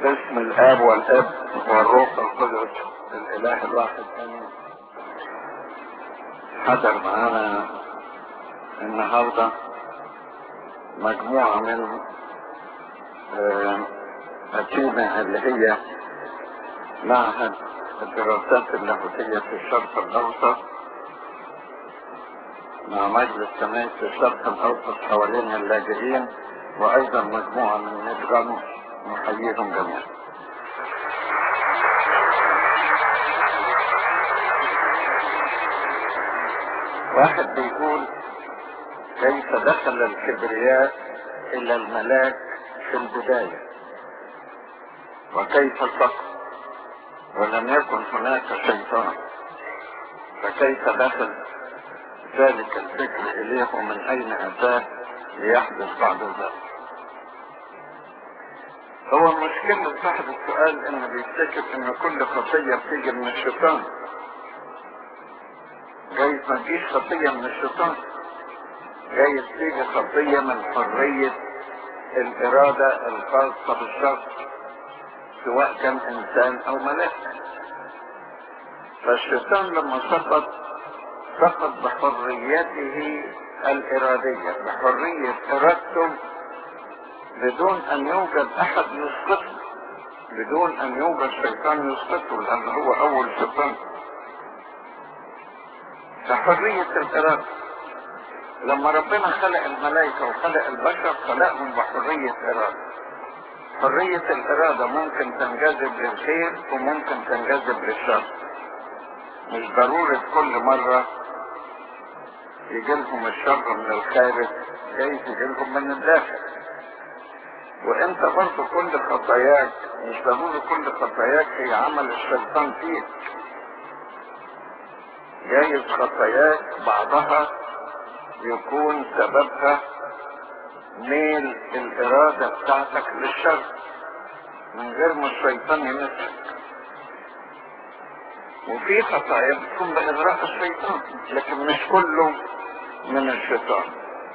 باسم الاب والاب والروح القدس الاله الواحد امين حضر معانا النهارده مجموعه من أتينا اللي هي معهد الدراسات اللاهوتية في الشرق الأوسط مع مجلس كنائس الشرق الأوسط حوالين اللاجئين وأيضا مجموعة من مدغم نحييهم جميعا واحد بيقول كيف دخل الكبرياء إلى الملاك في البداية وكيف سقط ولم يكن هناك شيطان فكيف دخل ذلك الفكر إليه ومن أين أتاه ليحدث بعد ذلك هو مشكلة صاحب السؤال انه بيفتكر ان كل خطية بتيجي من الشيطان جايز ما تجيش خطية من الشيطان جايز تيجي خطية من حرية الإرادة الخاصة بالشخص سواء كان إنسان أو ملاك فالشيطان لما سقط سقط بحريته الإرادية بحرية إرادته بدون أن يوجد أحد يسقطه بدون أن يوجد شيطان يسقطه لأن هو أول شيطان فحرية الإرادة لما ربنا خلق الملائكة وخلق البشر خلقهم بحرية إرادة حرية الإرادة ممكن تنجذب للخير وممكن تنجذب للشر مش ضروري كل مرة يجي لهم الشر من الخارج جايز يجي لهم من الداخل وانت برضه كل خطاياك مش ضروري كل خطاياك هي عمل الشيطان فيك جايز خطاياك بعضها يكون سببها ميل الإرادة بتاعتك للشر من غير ما الشيطان يمسك وفي خطايا بتكون بإغراء الشيطان لكن مش كله من الشيطان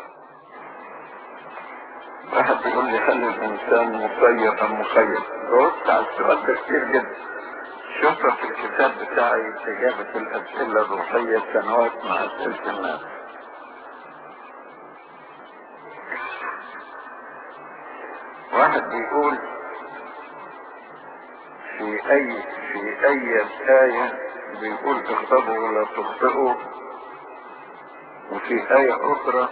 واحد بيقول لي هل الإنسان مسير أم مخير؟ جاوبت على السؤال ده كتير جدا شفت في الكتاب بتاعي إجابة الأسئلة الروحية سنوات مع أسئلة الناس واحد بيقول في اي في اي آية بيقول اغضبوا ولا تخطئوا وفي آية أخرى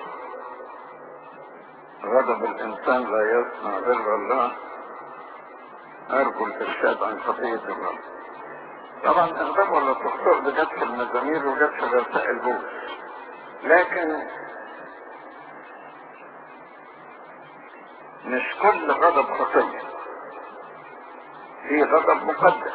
غضب الإنسان لا يصنع بر الله أرجو الإرشاد عن خطية الرب طبعا اغضب ولا تخطئ ده جت في المزامير وجت في رسائل بولس لكن مش كل غضب خطية في غضب مقدس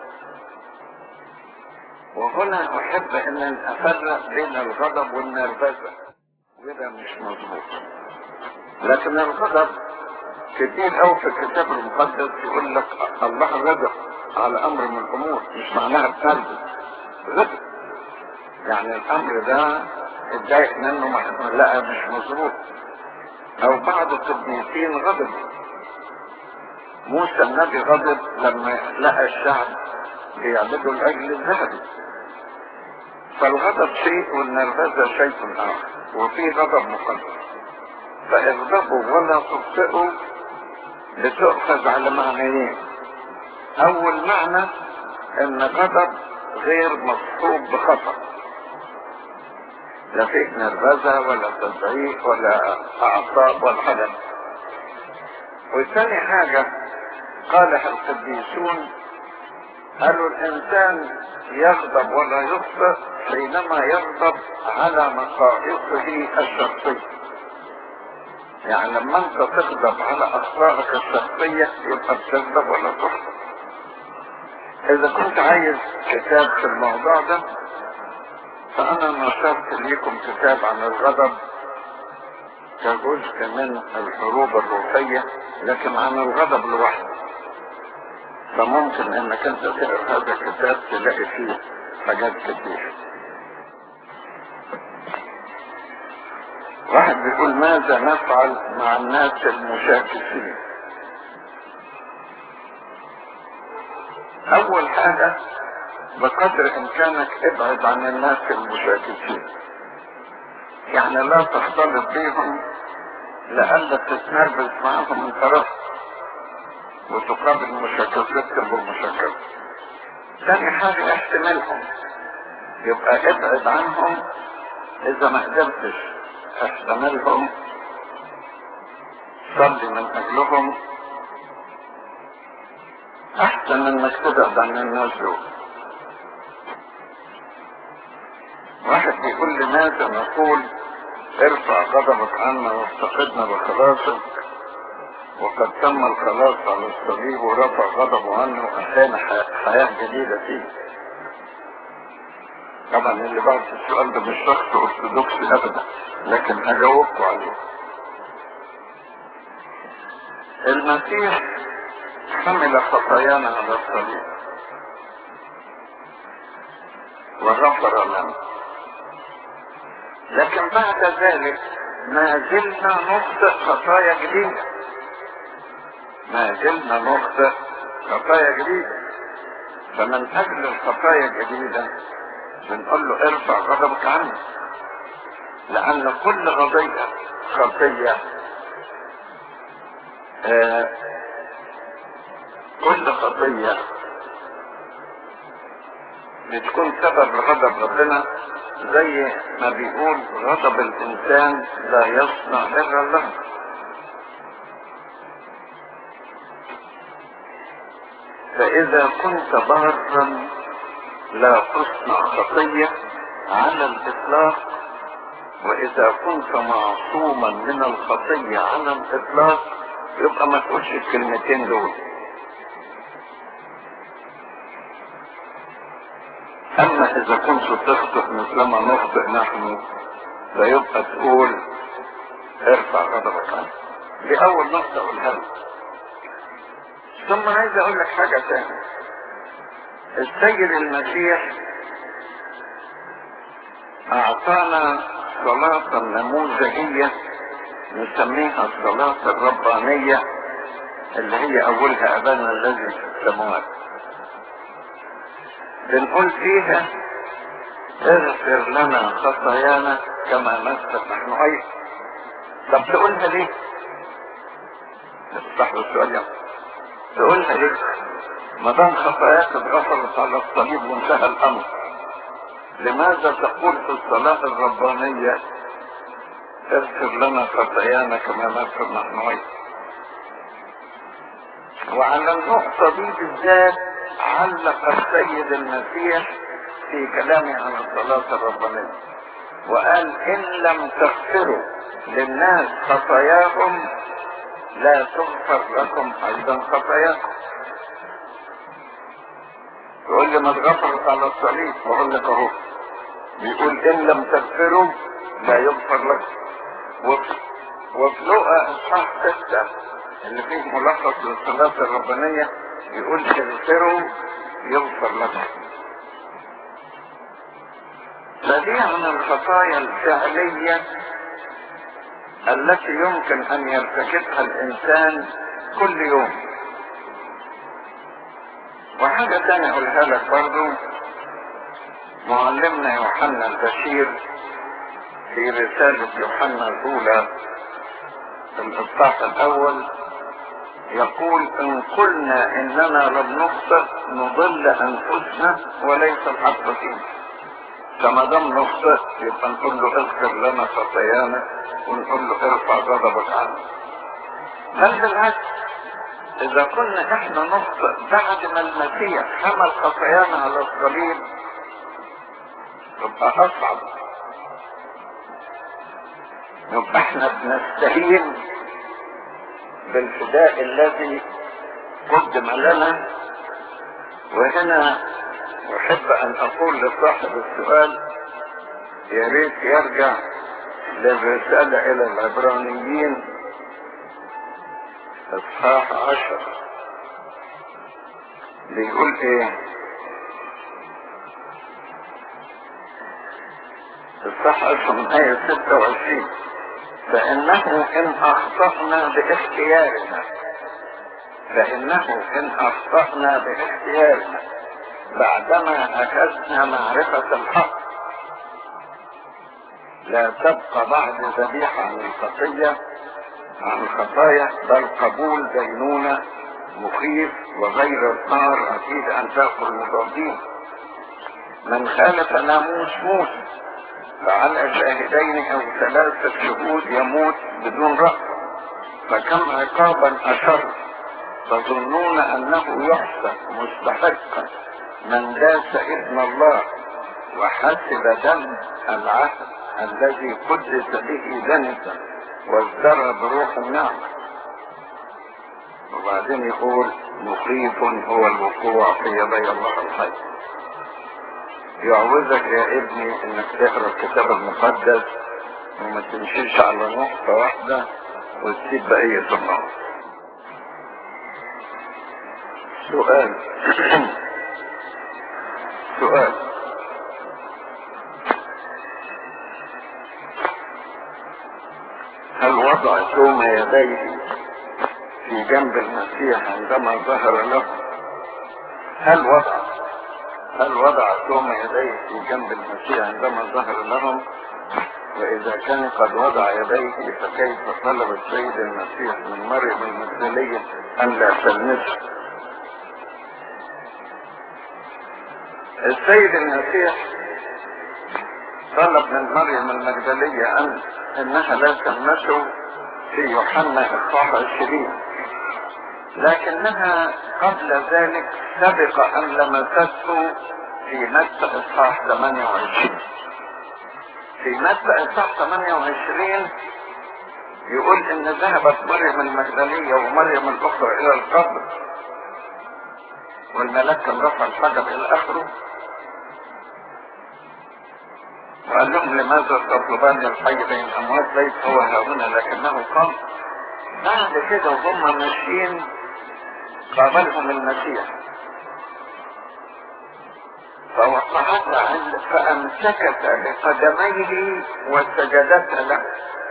وهنا احب ان افرق بين الغضب والنرفزة وده مش مظبوط لكن الغضب كتير قوي في الكتاب المقدس يقول لك الله غضب على امر من الامور مش معناها بتنرفز غضب يعني الامر ده اتضايق منه لا مش مظبوط او بعض القديسين غضب موسى النبي غضب لما لقى الشعب بيعبدوا الاجل الذهبي فالغضب شيء والنرفزة شيء اخر وفي غضب مقدس فاغضبوا ولا تخطئوا بتؤخذ على معنيين اول معنى ان غضب غير مصحوب بخطأ لا فيه نرفزة ولا تزعيق ولا أعصاب ولا حاجة وثاني حاجة قالها القديسون قالوا الإنسان يغضب ولا يخطئ حينما يغضب على نقائصه الشخصية يعني لما انت تغضب على اخطائك الشخصية يبقى بتغضب ولا تخطئ اذا كنت عايز كتاب في الموضوع ده فأنا نشرت لكم كتاب عن الغضب كجزء من الحروب الروحية لكن عن الغضب لوحده فممكن انك انت تقرا هذا الكتاب تلاقي فيه حاجات كتير واحد بيقول ماذا نفعل مع الناس المشاكسين اول حاجة بقدر امكانك ابعد عن الناس المشاكسين يعني لا تختلط بيهم لألا تتنرفز معهم من طرف وتقابل مشاكستك بالمشاكسة ثاني حاجة احتمالهم يبقى ابعد عنهم اذا ما قدرتش احتملهم صلي من اجلهم احسن انك تبعد عن الناس دول واحد بيقول لي ماذا نقول ارفع غضبك عنا وافتقدنا بخلاصك وقد تم الخلاص على الصليب ورفع غضبه عنه واحيانا حياة جديدة فيه طبعا اللي بعد السؤال ده مش شخص ارثوذكسي ابدا لكن هجاوبكم عليه المسيح حمل خطايانا على الصليب وغفر لنا لكن بعد ذلك ما زلنا نخطئ خطايا جديدة ما زلنا نخطئ خطايا جديدة فمن أجل الخطايا الجديدة بنقول له ارفع غضبك عني لأن كل قضية خطية آه كل خطية بتكون سبب غضب ربنا زي ما بيقول غضب الإنسان لا يصنع بر الله فإذا كنت بارا لا تصنع خطية على الإطلاق وإذا كنت معصوما من الخطية على الإطلاق يبقى ما تقولش الكلمتين دول أما إذا كنت تخطئ مثلما نخطئ نحن فيبقى تقول ارفع غضبك عنه دي أول نقطة أقولها لك ثم عايز أقول لك حاجة تانية السيد المسيح أعطانا صلاة نموذجية نسميها الصلاة الربانية اللي هي أولها أبانا الذي في السماوات بنقول فيها اغفر لنا خطايانا كما نغفر نحن أيضا طب تقولها ليه؟ افتح السؤال يلا تقولها ليه؟ ما دام خطاياك اتغفرت على الصليب وانتهى الامر لماذا تقول في الصلاة الربانية اغفر لنا خطايانا كما نغفر نحن ايضا وعلى النقطة دي بالذات علق السيد المسيح في كلامه عن الصلاة الربانية وقال إن لم تغفروا للناس خطاياهم لا تغفر لكم أيضا خطاياكم يقول لي ما اتغفرت على الصليب بقول لك اهو بيقول ان لم تغفروا لا يغفر لكم وفي وفي لقا اصحاح ستة اللي فيه ملخص للصلاة الربانية يقول اغفروا يغفر لكم فدي عن الخطايا الفعلية التي يمكن ان يرتكبها الانسان كل يوم وحاجة تانية اقولها لك برضو معلمنا يوحنا البشير في رسالة يوحنا الاولى في الاصحاح الاول يقول ان قلنا اننا لم نخطئ نضل انفسنا وليس الحق فينا فما دام نخطئ يبقى نقول له اغفر لنا خطايانا ونقول له ارفع غضبك عنا بل بالعكس اذا كنا احنا نخطئ بعد ما المسيح حمل خطايانا على الصليب يبقى اصعب يبقى احنا بنستهين بالفداء الذي قدم لنا وهنا احب ان اقول لصاحب السؤال يا ريت يرجع للرسالة الى العبرانيين اصحاح عشر بيقول ايه اصحاح عشر من آية ستة وعشرين فإنه إن أخطأنا باختيارنا فإنه إن أخطأنا باختيارنا بعدما أخذنا معرفة الحق لا تبقى بعد ذبيحة عن الخطية عن الخطايا بل قبول دينونة مخيف وغير النار أكيد أن تأكل المضادين من خالف ناموس موسى فعلى شاهدين أو ثلاثة شهود يموت بدون رأس فكم عقابا أشر تظنون أنه يحسب مستحقا من داس ابن الله وحسب دم العهد الذي قدس به دنسا وازدرى بروح النعمة وبعدين يقول مخيف هو الوقوع في يدي الله الحي يعوزك يا ابني انك تقرا الكتاب المقدس وما تمشيش على نقطة واحدة وتسيب بقية النقط سؤال سؤال هل وضع ثوم يديه في جنب المسيح عندما ظهر له هل وضع هل وضع ثوم يديه في جنب المسيح عندما ظهر لهم وإذا كان قد وضع يديه فكيف طلب السيد المسيح من مريم المجدلية أن لا تلمسه السيد المسيح طلب من مريم المجدلية أن إنها لا تلمسه في يوحنا إصحاح 20 لكنها قبل ذلك سبق أن لمسته في متى إصحاح 28 في متى إصحاح 28 يقول إن ذهبت مريم المجدلية ومريم الأخرى إلى القبر والملاك كان رفع الحجر إلى آخره وقال لهم لماذا تطلبان الحي بين الأموات ليس هو ها هنا لكنه قام بعد كده وهم ماشيين قابلهم المسيح فوقعت عند فأمسكت بقدميه وسجدت له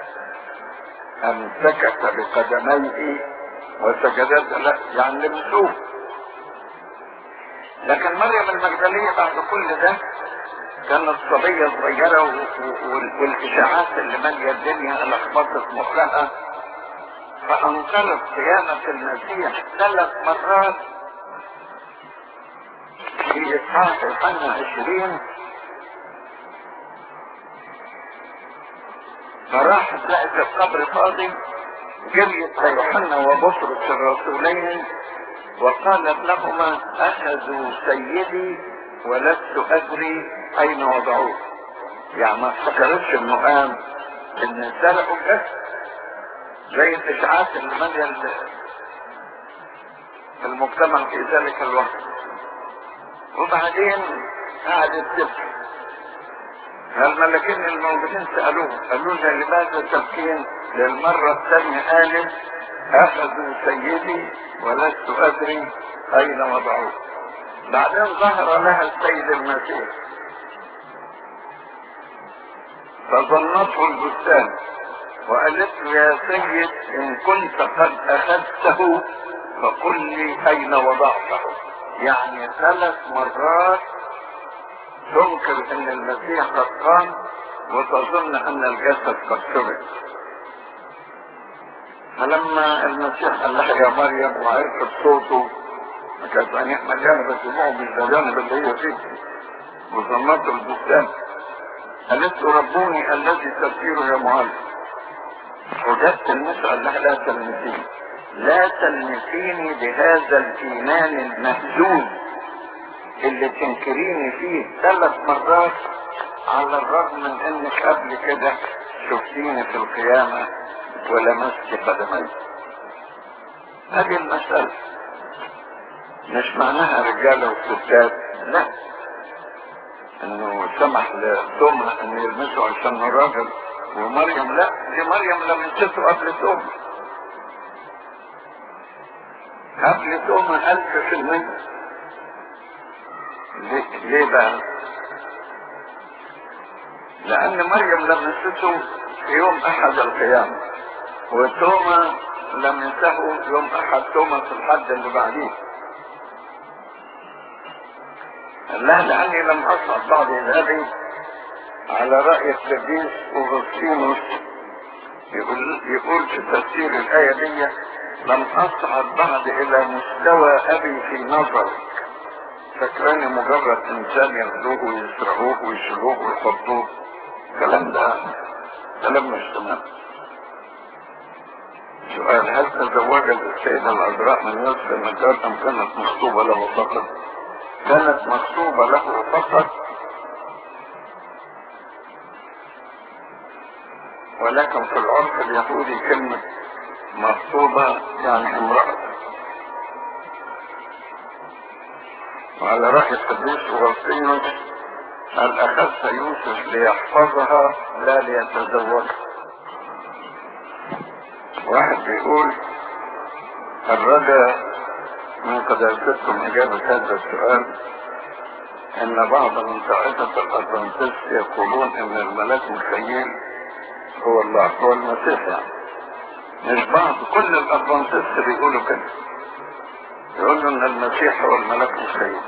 أمسكت بقدميه وسجدت له يعني لمسوه لكن مريم المجدلية بعد كل ده كانت صبية صغيرة والإشاعات اللي مالية الدنيا لخبطت مخها فأنكرت قيامة المسيح ثلاث مرات في إصحاح يوحنا عشرين فراحت لقت القبر فاضي جريت ليوحنا وبطرس الرسولين وقالت لهما أخذوا سيدي ولست أدري أين وضعوه يعني ما افتكرتش انه قام ان سرقوا بس زي الاشاعات اللي ماليه المجتمع في ذلك الوقت وبعدين قعدت تبكي الملكين الموجودين سألوه قالوا لها لماذا تبكين للمرة الثانية قالت أخذوا سيدي ولست أدري أين وضعوه بعدين ظهر لها السيد المسيح فظنته البستان وقالت له يا سيد إن كنت قد أخذته فقل لي أين وضعته يعني ثلاث مرات تنكر ان المسيح قد قام وتظن ان الجسد قد شرب فلما المسيح قال لها يا مريم وعرفت صوته كانت عينيها مليانه بدموع مش الجانب اللي هي فيه وظنته البستان قالت له ربوني الذي تسيره يا معلم وجدت النساء قال لها لا تلمسيني لا تلمسيني بهذا الايمان المهزوز اللي تنكريني فيه ثلاث مرات على الرغم من انك قبل كده شفتيني في القيامة ولمست قدمي هذه المسألة مش معناها رجالة وستات لا انه سمح لتوما ان يلمسوا عشان الراجل ومريم لا دي مريم لمسته قبل توما قبل توما ألف في المية ليه, ليه بقى لان مريم لمسته في يوم احد القيامة وتوما لمسه يوم احد توماس الحد اللي بعديه قال لها لاني لم اصعد بعد ذلك على رأي القديس أوغسطينوس يقول, يقول في تفسير الآية دي لم أصعد بعد إلى مستوى أبي في نظرك فاكراني مجرد إنسان ياخدوه ويسرقوه ويشيلوه ويحطوه الكلام ده كلام مش تمام سؤال هل تزوجت السيدة العذراء من يوسف النجار أم كانت مخطوبة له فقط؟ كانت مخطوبة له فقط ولكن في العرف اليهودي كلمة مخطوبة يعني امرأة وعلى رأي القديس أغسطينوس قال أخذت يوسف ليحفظها لا ليتزوجها واحد بيقول الرجاء من قداستكم إجابة هذا السؤال إن بعض من طائفة الأدفانتست يقولون إن الملاك مخيل هو الله هو المسيح يعني مش بعض كل الأدفانتست بيقولوا كده يقولوا إن المسيح هو الملاك مخيل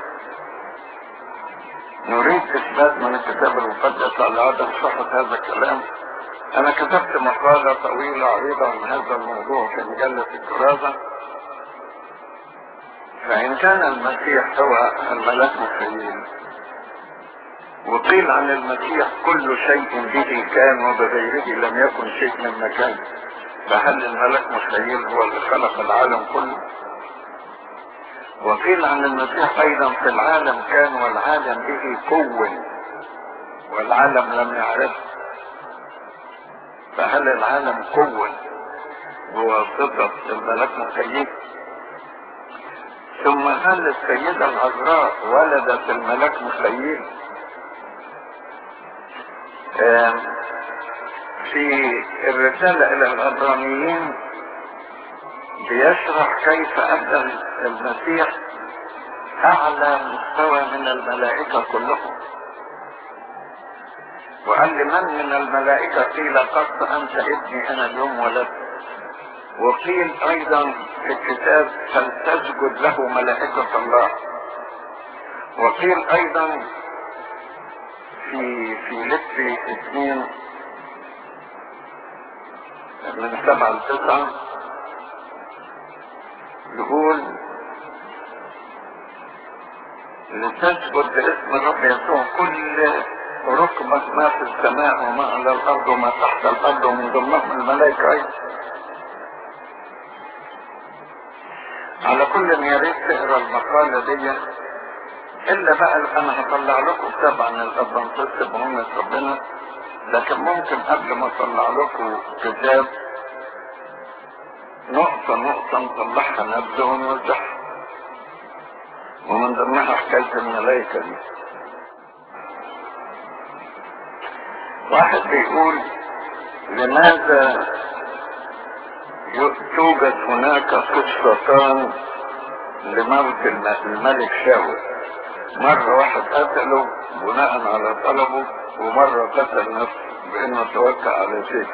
نريد إثبات من الكتاب المقدس على عدم صحة هذا الكلام أنا كتبت مقالة طويلة عريضة عن هذا الموضوع في مجلة الكرازة فإن كان المسيح هو الملاك مخيل وقيل عن المسيح كل شيء به كان وبغيره لم يكن شيء مما كان فهل الملاك مخيل هو اللي خلق العالم كله وقيل عن المسيح ايضا في العالم كان والعالم به كون والعالم لم يعرفه فهل العالم كون بواسطة الملاك مخيل ثم هل السيدة العذراء ولدت الملاك مخيل في الرسالة إلى العبرانيين بيشرح كيف أدى المسيح أعلى مستوى من الملائكة كلهم وقال لمن من الملائكة قيل قد أنت ابني أنا اليوم ولدت وقيل أيضا في الكتاب فلتسجد له ملائكة الله وقيل أيضا في في لتر اثنين من سبعة لتسعة يقول لتسجد باسم الرب يسوع كل ركبة ما في السماء وما على الأرض وما تحت الأرض ومن ضمنهم الملائكة أيضا على كل يا ريت تقرا المقالة دي الا بقى انا هطلع لكم كتاب عن الادفانتست بمهمة ربنا لكن ممكن قبل ما اطلع لكم كتاب نقطة نقطة نطلعها نبذة ونوزعها ومن ضمنها حكاية الملايكة دي واحد بيقول لماذا توجد هناك قصتان لموت الملك شاول مرة واحد قتله بناء على طلبه ومرة قتل نفسه بانه توكل على سيف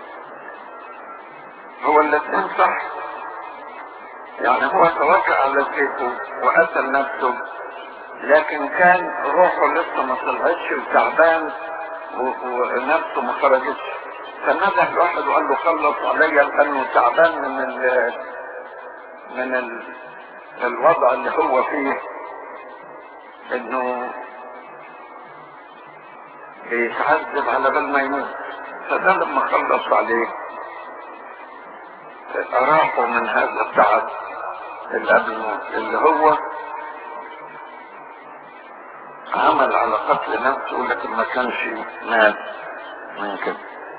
هو الاثنين صح يعني هو توكل على سيفه وقتل نفسه لكن كان روحه لسه ما طلعتش وتعبان ونفسه ما خرجتش فنده الواحد وقال له خلص عليا لانه تعبان من ال من ال الوضع اللي هو فيه انه بيتعذب على بال ما يموت فده لما خلص عليه اراحه من هذا التعب اللي قبل الموت اللي هو عمل على قتل نفسه لكن ما كانش مات من كده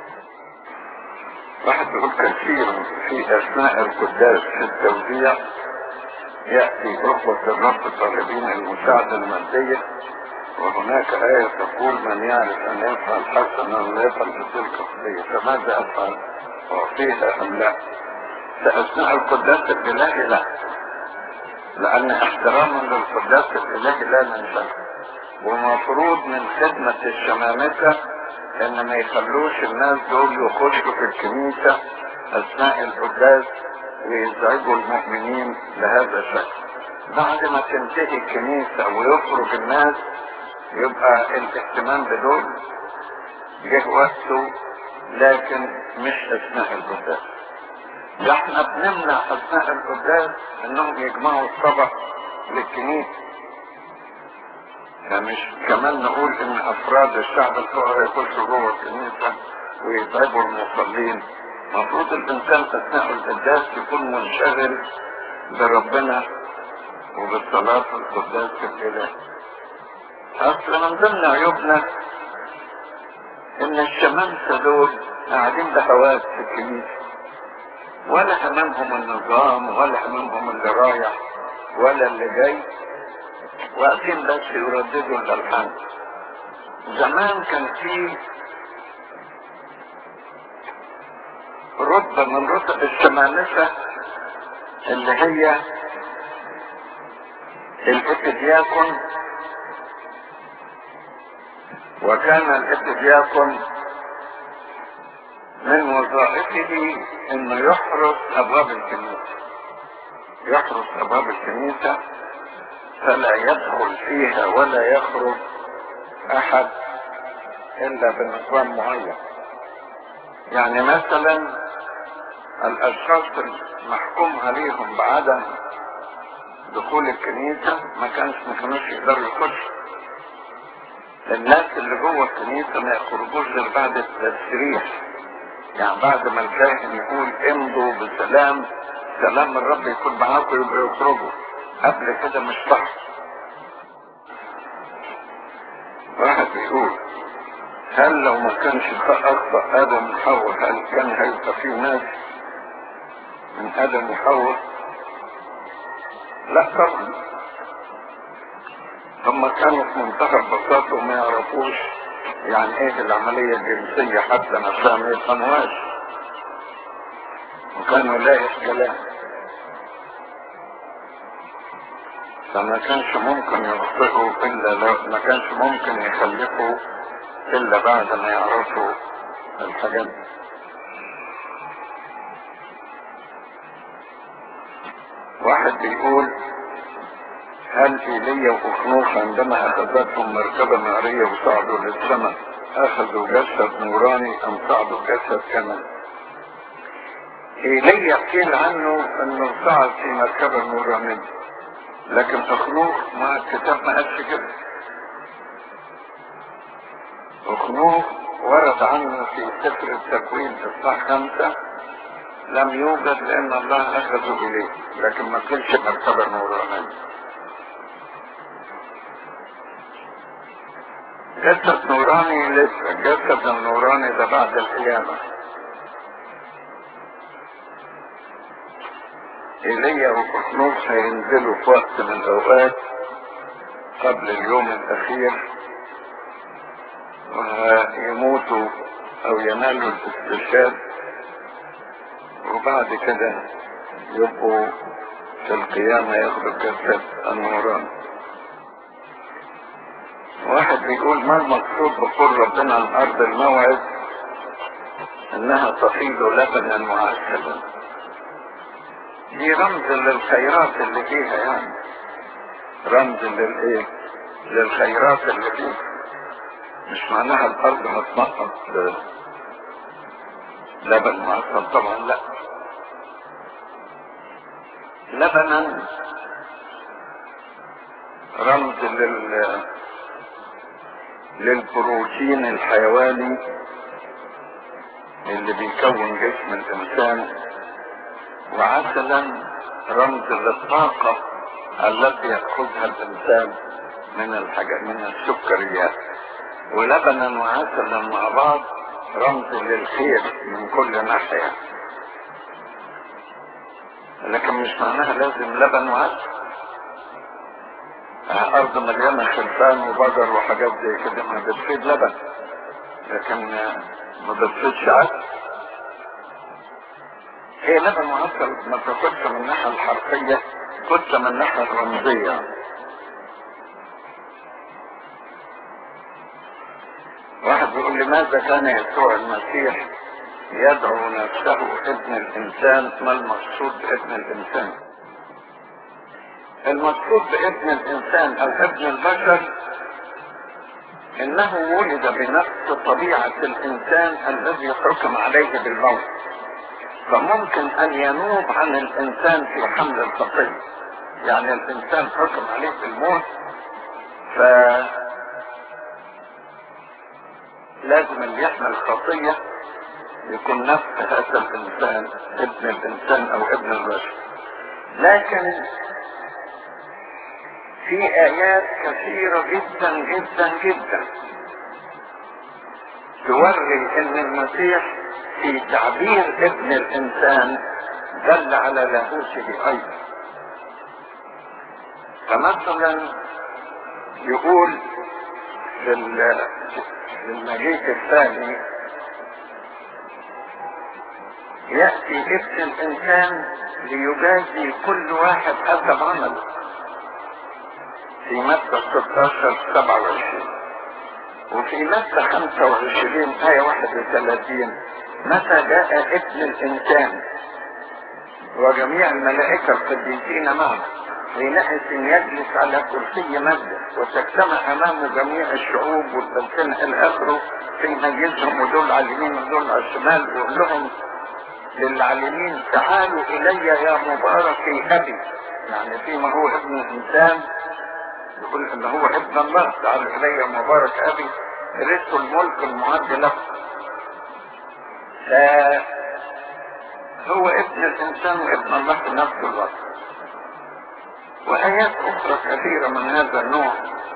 واحد بيقول كثيرا في اثناء القداس في التوزيع يأتي أخوة الرب طالبين المساعدة المادية وهناك آية تقول من يعرف أن يفعل حسنا ولا يفعل بتلك القضية فماذا أفعل؟ أعطيها أم لا؟ فأثناء القداس الإلهي لا لأن احتراما للقداس الإلهي لا ننساه ومفروض من خدمة الشمامسة ان ما يخلوش الناس دول يخشوا في الكنيسة اثناء القداس ويزعجوا المؤمنين بهذا الشكل بعد ما تنتهي الكنيسة ويخرج الناس يبقى الاهتمام بدول جه وقته لكن مش اثناء القداس ده احنا بنمنع اثناء القداس انهم يجمعوا الطبق للكنيسة فمش كمان نقول ان افراد الشعب الفقراء يخشوا جوه الكنيسة ويتعبوا المصلين المفروض الانسان اثناء القداس يكون منشغل بربنا وبالصلاة والقداس في الاله اصل من ضمن عيوبنا ان الشمامسة دول قاعدين بهوات في الكنيسة ولا هممهم النظام ولا هممهم اللي رايح ولا اللي جاي واقفين بس يرددوا الالحان زمان كان في رتبة من رتب الشمامسة اللي هي الاتدياكون وكان الاتدياكون من وظائفه انه يحرس ابواب الكنيسة يحرس ابواب الكنيسة فلا يدخل فيها ولا يخرج احد الا بنظام معين يعني مثلا الاشخاص المحكوم عليهم بعدم دخول الكنيسة ما كانش ما كانوش يقدروا يخشوا الناس اللي جوه الكنيسة ما يخرجوش غير بعد التسريح يعني بعد ما الكاهن يقول امضوا بسلام سلام الرب يكون معاكم يبقى يخرجوا قبل كده مش صح واحد بيقول هل لو ما كانش اخطا ادم وحواء هل كان هيبقى فيه ناس من ادم وحواء لا طبعا هم كانوا في منتهى البساطه وما يعرفوش يعني ايه العمليه الجنسيه حتى نفسها ما يفهموهاش وكانوا لا كلام فما كانش ممكن يخطئوا الا لو ما كانش ممكن يخلفوا الا بعد ما يعرفوا الحاجات دي واحد بيقول هل ايليا واخنوخ عندما اخذتهم مركبة نارية وصعدوا للسماء اخذوا جسد نوراني ام صعدوا جسد كمل ايليا قيل عنه انه صعد في مركبة نورانية لكن اخنوخ ما الكتاب ما قالش كده اخنوخ ورد عنه في سفر التكوين اصحاح خمسة لم يوجد لان الله اخذه اليه لكن ما كانش مرتبة نورانية جسد نوراني لسه الجسد النوراني ده بعد القيامة ايليا وقطنوس هينزلوا في وقت من الاوقات قبل اليوم الاخير ويموتوا او ينالوا الاستشهاد وبعد كده يبقوا في القيامة ياخدوا الجسد النوراني واحد بيقول ما المقصود بقول ربنا عن ارض الموعد انها تفيض لبنا وعسلا دي رمز للخيرات اللي فيها يعني رمز للايه للخيرات اللي فيها مش معناها الارض هتنقط لبن معسل طبعا لا لبنا رمز لل للبروتين الحيواني اللي بيكون جسم الانسان وعسلا رمز للطاقة التي يأخذها الانسان من الحاجات من السكريات ولبنا وعسلا مع بعض رمز للخير من كل ناحية لكن مش معناها لازم لبن وعسل ارض مليانة خلفان وبقر وحاجات زي كده ما بتفيد لبن لكن ما بتفيدش عسل هي لبن وعسل ما تاخدش من الناحية الحرفية خدش من الناحية الرمزية واحد بيقول لماذا كان يسوع المسيح يدعو نفسه ابن الإنسان ما المقصود بابن الإنسان المقصود بابن الإنسان أو ابن البشر إنه ولد بنفس طبيعة الإنسان الذي حكم عليه بالموت فممكن أن ينوب عن الإنسان في حمل الخطية يعني الإنسان حكم عليه بالموت ف لازم اللي يحمل خطية يكون نفس هذا الإنسان ابن الإنسان أو ابن البشر لكن في آيات كثيرة جدا جدا جدا توري ان المسيح في تعبير ابن الانسان دل على لاهوته ايضا فمثلا يقول في المجيء الثاني يأتي ابن الانسان ليجازي كل واحد حسب عمله في متى 16 27 وفي متى 25 آية 31 متى جاء ابن الإنسان وجميع الملائكة القديسين معه حينئذ يجلس على كرسي مجد وتجتمع أمامه جميع الشعوب والألسنة إلى آخره في مجلسهم ودول على اليمين ودول على الشمال ويقول لهم للعالمين تعالوا إلي يا مباركي أبي يعني فيما هو ابن الإنسان يقول ان هو ابن الله تعال الي مبارك ابي رث الملك المعد له هو ابن الانسان وابن الله في نفس الوقت وايات اخرى كثيره من هذا النوع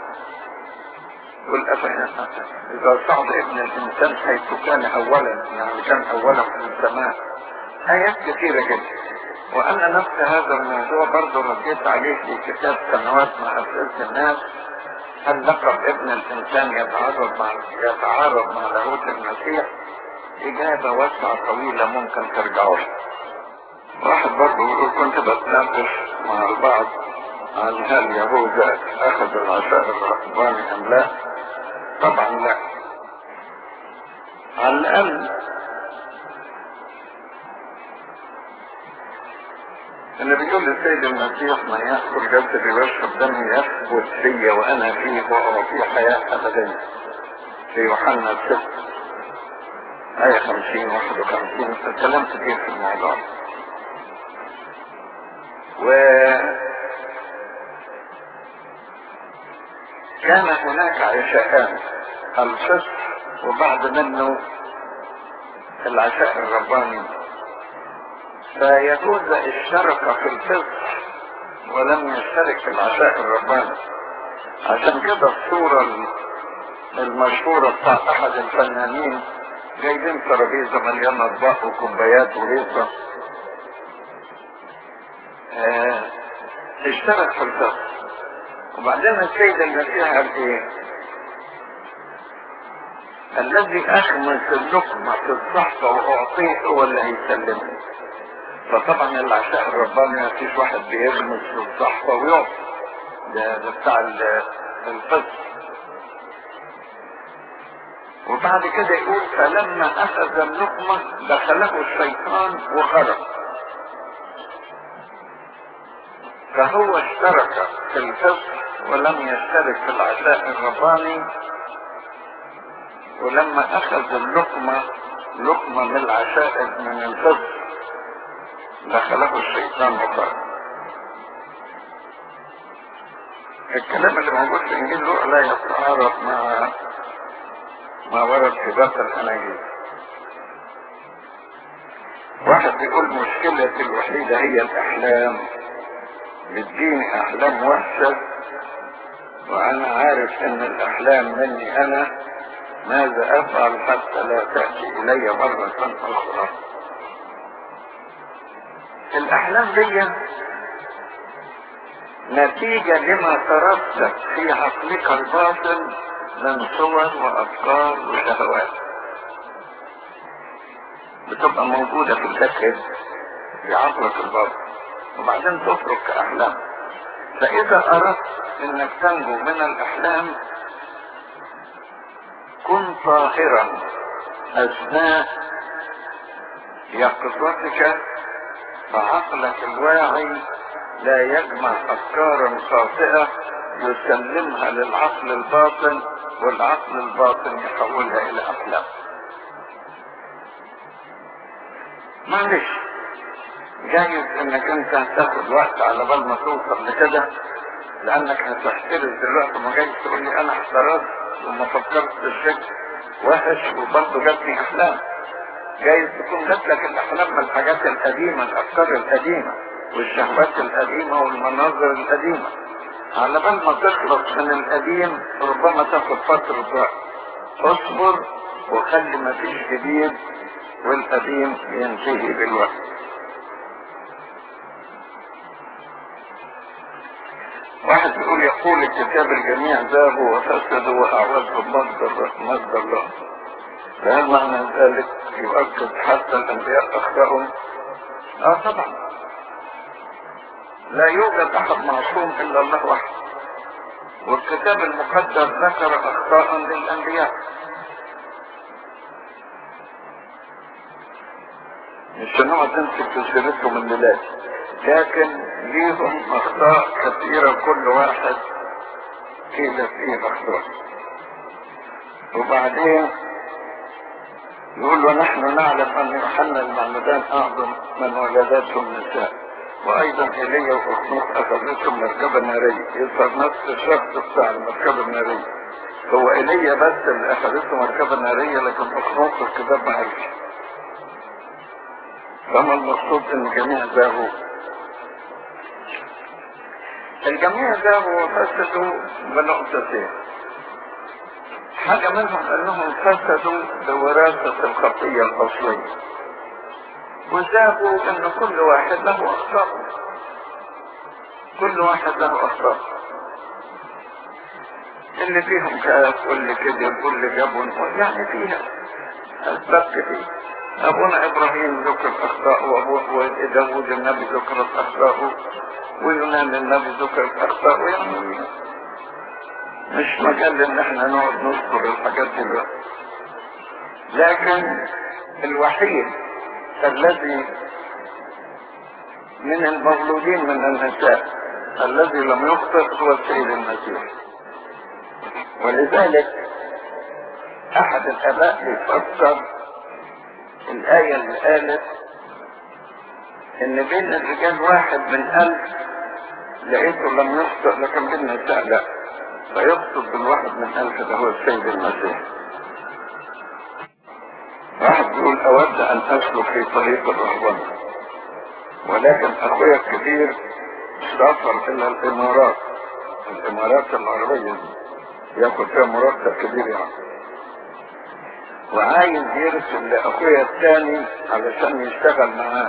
والأفعال إذا صعد ابن الإنسان حيث كان أولا يعني كان أولا في السماء آيات كثيرة جدا وأنا نفس هذا الموضوع برضه رديت عليه في كتاب سنوات مع أسئلة الناس هل لقب ابن الإنسان يتعارض مع يتعارض مع لاهوت المسيح؟ إجابة واسعة طويلة ممكن ترجعوا لها. واحد برضه يقول كنت بتناقش مع البعض عن هل يهوذا أخذ العشاء الرهباني أم لا؟ طبعا لا. على الأقل اللي بيقول للسيد المسيح من يأكل جسدي ويشرب دمي يثبت فيا وأنا فيه وأعطيه حياة أبدية في يوحنا 6 آية 50 51 الكلام كتير في الموضوع و كان هناك عشاءان الفصح وبعد منه العشاء الرباني فيجوز اشترك في الفصح ولم يشترك في العشاء الرباني عشان كده الصورة المشهورة بتاع احد الفنانين جايبين ترابيزة مليانة اطباق وكوبايات وهيصة اه اشترك في الفصح وبعدين السيد المسيح قال ايه الذي اخمس اللقمة في الصحفة واعطيه هو اللي هيسلمني فطبعا العشاء الرباني ما فيش واحد بيغمس في الصحفة ويقف ده, ده بتاع الفصل وبعد كده يقول فلما اخذ اللقمة دخله الشيطان وخرج فهو اشترك في الفصل ولم يشترك في العشاء الرباني ولما اخذ اللقمة لقمة من العشاء من الفصل دخله الشيطان وخرج الكلام اللي موجود في انجيل لوقا لا يتعارض مع ما ورد في باقي الاناجيل واحد بيقول مشكلتي الوحيدة هي الاحلام بتجيني احلام وحشة وانا عارف ان الاحلام مني انا ماذا افعل حتى لا تأتي الي مرة اخرى الاحلام دي نتيجة لما ترتب في عقلك الباطن من صور وافكار وشهوات بتبقى موجودة في الذكر في عقلك الباطن وبعدين تخرج كأحلام فإذا أردت إنك تنجو من الأحلام كن طاهرا أثناء يقظتك فعقلك الواعي لا يجمع افكارا خاطئة يسلمها للعقل الباطن والعقل الباطن يحولها الى احلام معلش جايز انك انت هتاخد وقت على بال ما توصل لكده لانك هتحترز دلوقتي ما جايز تقول لي انا احترزت وما فكرت بالشكل وحش وبرضه جاتني احلام جايز تكون جات لك الاحلام من الحاجات القديمه الافكار القديمه والشهوات القديمه والمناظر القديمه على بال ما تخلص من القديم ربما تاخد فتره وقت اصبر وخلي ما فيش جديد والقديم ينتهي بالوقت واحد يقول يقول الكتاب الجميع ذابوا وفسدوا واعوذوا مصدر مصدر الله فهل معنى ذلك يؤكد حتى الانبياء اخطاهم؟ اه طبعا لا يوجد احد معصوم الا الله وحده والكتاب المقدس ذكر اخطاء للانبياء مش هنقعد نمسك في سيرتهم الليلات لكن ليهم اخطاء كثيرة كل واحد قيل فيه اخطاء وبعدين يقول ونحن نعلم ان يوحنا المعمدان اعظم من ولدته النساء وايضا ايليا واخنوخ اخذتهم مركبة نارية يظهر نفس الشخص بتاع المركبة النارية هو ايليا بس اللي اخذته مركبة نارية لكن اخنوخ الكتاب ما قالش فما المقصود ان الجميع ذابوا الجميع ذابوا وفسدوا بنقطتين حاجة منهم انهم فسدوا بوراثة الخطية الاصلية وذابوا ان كل واحد له اخطاء كل واحد له اخطاء اللي فيهم كاف واللي كذب واللي جاب يعني فيها اسباب كتير ابونا ابراهيم ذكر اخطاءه وداود النبي ذكرت اخطاءه ويونان النبي ذكرت اخطاءه يعني مش مجال ان احنا نقعد نذكر الحاجات دي بقى. لكن الوحيد الذي من المولودين من النساء الذي لم يخطئ هو السيد المسيح ولذلك احد الاباء بيفسر الآية اللي قالت إن بين الرجال واحد من ألف لقيته لم يخطئ لكن بين النساء لا فيقصد بالواحد من ألف ده هو السيد المسيح واحد يقول أود أن أسلك في طريق الرهبنة ولكن أخويا الكبير سافر إلى الإمارات الإمارات العربية ياخد فيها مرتب كبير يعني وعايز يرسل لاخويا الثاني علشان يشتغل معاه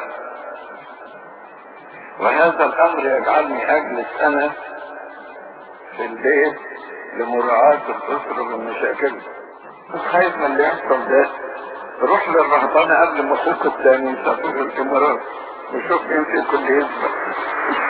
وهذا الامر يجعلني اجلس انا في البيت لمراعاة الاسرة بمشاكلها خايف من اللي يحصل ده روح للرهبانة قبل ما اخوك الثاني يسافر الامارات وشوف مين فيكم اللي يسبق